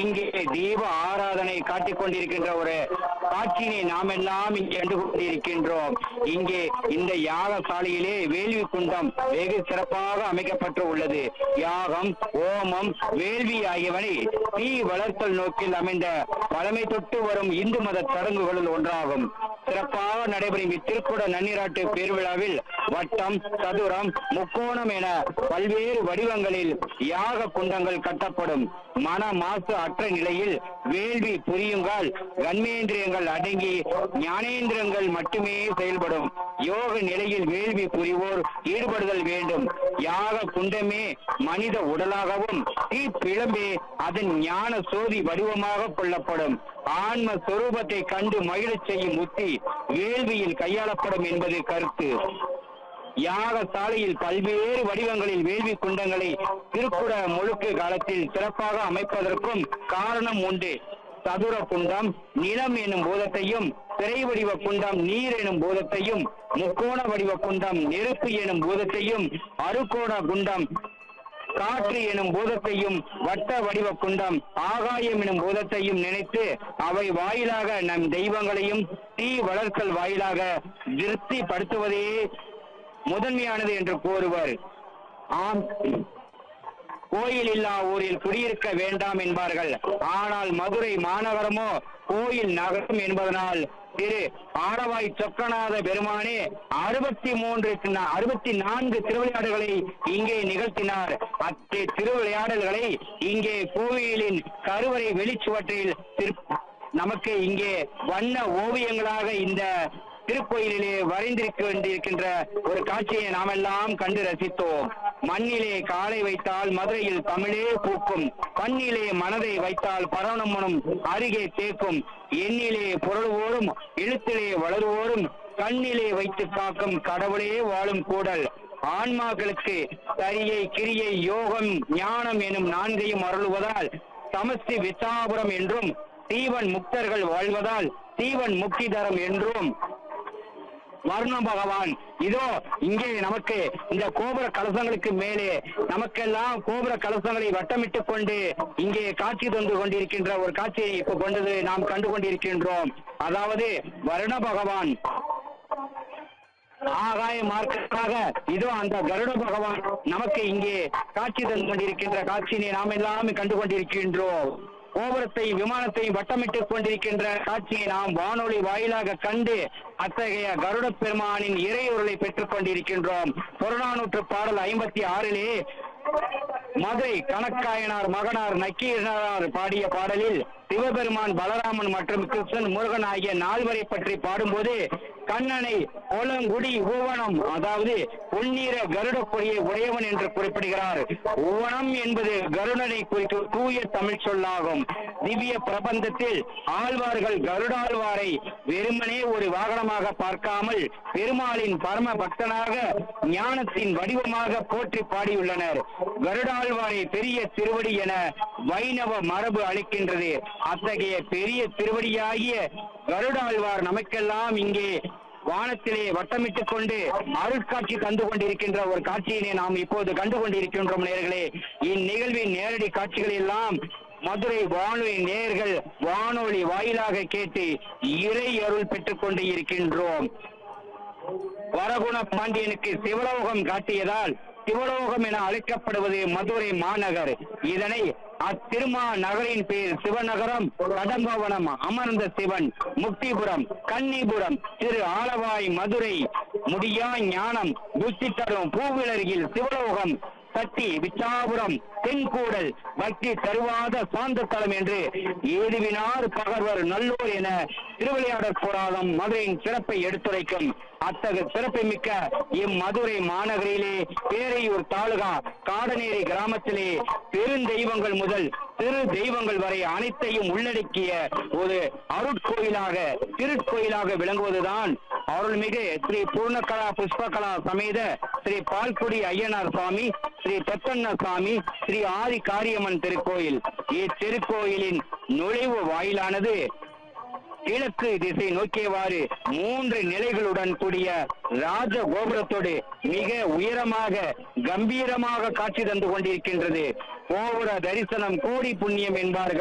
இங்கே தீப ஆராதனை காட்டிக் கொண்டிருக்கின்ற ஒரு காட்சியினை நாம் எல்லாம் இங்கே கண்டு கொண்டிருக்கின்றோம் இங்கே இந்த யாகசாலையிலே வேள்வி குண்டம் வெகு சிறப்பாக அமைக்கப்பட்டு உள்ளது யாகம் ஓமம் வேள்வி ஆகியவனை தீ வளர்த்தல் நோக்கில் அமைந்த பழமை தொட்டு வரும் இந்து மத சடங்குகளில் ஒன்றாகும் சிறப்பாக நடைபெறும் இத்திருக்குட நன்னீராட்டு பெருவிழாவில் வட்டம் சதுரம் முக்கோணம் என பல்வேறு வடிவங்களில் யாக குண்டங்கள் கட்டப்படும் மன மாசு அற்ற நிலையில் வேள்வி புரியுங்கால் கண்மேந்திரியங்கள் அடங்கி ஞானேந்திரங்கள் மட்டுமே செயல்படும் யோக நிலையில் வேள்வி புரிவோர் ஈடுபடுதல் வேண்டும் யாக குண்டமே மனித உடலாகவும் தீப்பிழம்பே அதன் ஞான சோதி வடிவமாக கொள்ளப்படும் ஆன்ம சொரூபத்தை கண்டு மகிழச் செய்யும் உத்தி வேள்வியில் கையாளப்படும் என்பது கருத்து யாகசாலையில் பல்வேறு வடிவங்களில் வேள்வி குண்டங்களை திருக்குட முழுக்கு காலத்தில் சிறப்பாக அமைப்பதற்கும் காரணம் உண்டு சதுர குண்டம் நிலம் எனும் பூதத்தையும் திரை வடிவ குண்டம் நீர் எனும் பூதத்தையும் முக்கோண வடிவ குண்டம் நெருப்பு எனும் பூதத்தையும் அறுகோண குண்டம் காற்று எனும் பூதத்தையும் வட்ட வடிவ குண்டம் ஆகாயம் எனும் பூதத்தையும் நினைத்து அவை வாயிலாக நம் தெய்வங்களையும் தீ வளர்த்தல் வாயிலாக திருப்திப்படுத்துவதே முதன்மையானது என்று கூறுவர் ஆம் கோயில் இல்லா ஊரில் குடியிருக்க வேண்டாம் என்பார்கள் ஆனால் மதுரை மாநகரமோ கோயில் நகரம் என்பதனால் திரு ஆடவாய் சொக்கநாத பெருமானே அறுபத்தி மூன்று அறுபத்தி நான்கு திருவிளையாடல்களை இங்கே நிகழ்த்தினார் அத்தகைய திருவிளையாடல்களை இங்கே கோவிலின் கருவறை வெளிச்சுவற்றில் திரு- நமக்கு இங்கே வண்ண ஓவியங்களாக இந்த திருக்கோயிலிலே வரைந்திருக்க வேண்டியிருக்கின்ற ஒரு காட்சியை நாமெல்லாம் கண்டு ரசித்தோம் மண்ணிலே காலை வைத்தால் மதுரையில் தமிழே பூக்கும் பண்ணிலே மனதை வைத்தால் பரவணமனும் அருகே தேக்கும் எண்ணிலே புரளுவோரும் எழுத்திலே வளருவோரும் கண்ணிலே வைத்து காக்கும் கடவுளே வாழும் கூடல் ஆன்மாக்களுக்கு சரியை கிரியை யோகம் ஞானம் எனும் நான்கையும் அருளுவதால் சமஸ்தி விசாபுரம் என்றும் தீவன் முக்தர்கள் வாழ்வதால் தீவன் முக்தி தரம் என்றும் வர்ண பகவான் இதோ இங்கே நமக்கு இந்த கோபுர கலசங்களுக்கு மேலே நமக்கெல்லாம் கோபுர கலசங்களை வட்டமிட்டுக் கொண்டு இங்கே காட்சி தந்து கொண்டிருக்கின்ற ஒரு காட்சியை இப்ப கொண்டது நாம் கண்டு கொண்டிருக்கின்றோம் அதாவது வருண பகவான் ஆகாய மார்க்கமாக இதோ அந்த கருட பகவான் நமக்கு இங்கே காட்சி தந்து கொண்டிருக்கின்ற காட்சியினை நாம் எல்லாமே கண்டு கொண்டிருக்கின்றோம் கோபுரத்தையும் விமானத்தையும் வட்டமிட்டுக் கொண்டிருக்கின்ற காட்சியை நாம் வானொலி வாயிலாக கண்டு அத்தகைய கருட பெருமானின் இறையுருளை பெற்றுக் கொண்டிருக்கின்றோம் புறநானூற்று பாடல் ஐம்பத்தி ஆறிலே மதுரை கணக்காயனார் மகனார் நக்கீரனார் பாடிய பாடலில் சிவபெருமான் பலராமன் மற்றும் கிருஷ்ணன் முருகன் ஆகிய நால்வரை பற்றி பாடும்போது கண்ணனை ஒலங்குடி ஊவனம் அதாவது பொன்னீர கருட கொடியை உடையவன் என்று குறிப்பிடுகிறார் ஊவனம் என்பது கருடனை குறிக்கும் தூய தமிழ் சொல்லாகும் திவ்ய பிரபந்தத்தில் ஆழ்வார்கள் கருடாழ்வாரை வெறுமனே ஒரு வாகனமாக பார்க்காமல் பெருமாளின் பரம பக்தனாக ஞானத்தின் வடிவமாக போற்றி பாடியுள்ளனர் கருடாழ்வாரை பெரிய திருவடி என வைணவ மரபு அளிக்கின்றது அத்தகைய பெரிய திருவடியாகிய கருடாழ்வார் நமக்கெல்லாம் இங்கே வானத்திலே வட்டமிட்டுக் கொண்டு அருட்காட்சி தந்து கொண்டிருக்கின்ற ஒரு காட்சியினை நாம் இப்போது கண்டு கொண்டிருக்கின்றோம் நேர்களே இந்நிகழ்வின் நேரடி காட்சிகள் எல்லாம் மதுரை வானொலி நேர்கள் வானொலி வாயிலாக கேட்டு இறை அருள் பெற்றுக் கொண்டு இருக்கின்றோம் வரகுண பாண்டியனுக்கு சிவலோகம் காட்டியதால் சிவலோகம் என அழைக்கப்படுவது மதுரை மாநகர் இதனை அத்திருமா நகரின் பேர் சிவநகரம் கடம்பவனம் அமர்ந்த சிவன் முக்திபுரம் கன்னிபுரம் திரு ஆலவாய் மதுரை முடியா ஞானம் புத்தி தரும் பூவிலருகில் சிவலோகம் சக்தி விச்சாபுரம் தென்கூடல் பக்தி தருவாத சாந்த தலம் என்று ஏதுவினார் பகர்வர் நல்லோர் என திருவிளையாடற் போராடம் மதுரையின் சிறப்பை எடுத்துரைக்கும் அத்தகைய சிறப்பு மிக்க இம்மதுரை மாநகரிலே பேரையூர் தாலுகா காடநேரி கிராமத்திலே பெருந்தெய்வங்கள் முதல் சிறு தெய்வங்கள் வரை அனைத்தையும் உள்ளடக்கிய ஒரு அருட்கோயிலாக திருக்கோயிலாக விளங்குவதுதான் அருள்மிகு ஸ்ரீ பூர்ணகலா புஷ்பகலா சமேத ஸ்ரீ பால்குடி ஐயனார் சுவாமி ஸ்ரீ தொத்தண்ண சாமி ஸ்ரீ ஆதி காரியம்மன் திருக்கோயில் இத்திருக்கோயிலின் நுழைவு வாயிலானது கிழக்கு திசை நோக்கியவாறு மூன்று நிலைகளுடன் கூடிய ராஜ கோபுரத்தோடு மிக உயரமாக கம்பீரமாக காட்சி தந்து கொண்டிருக்கின்றது கோபுர தரிசனம் கோடி புண்ணியம் என்பார்கள்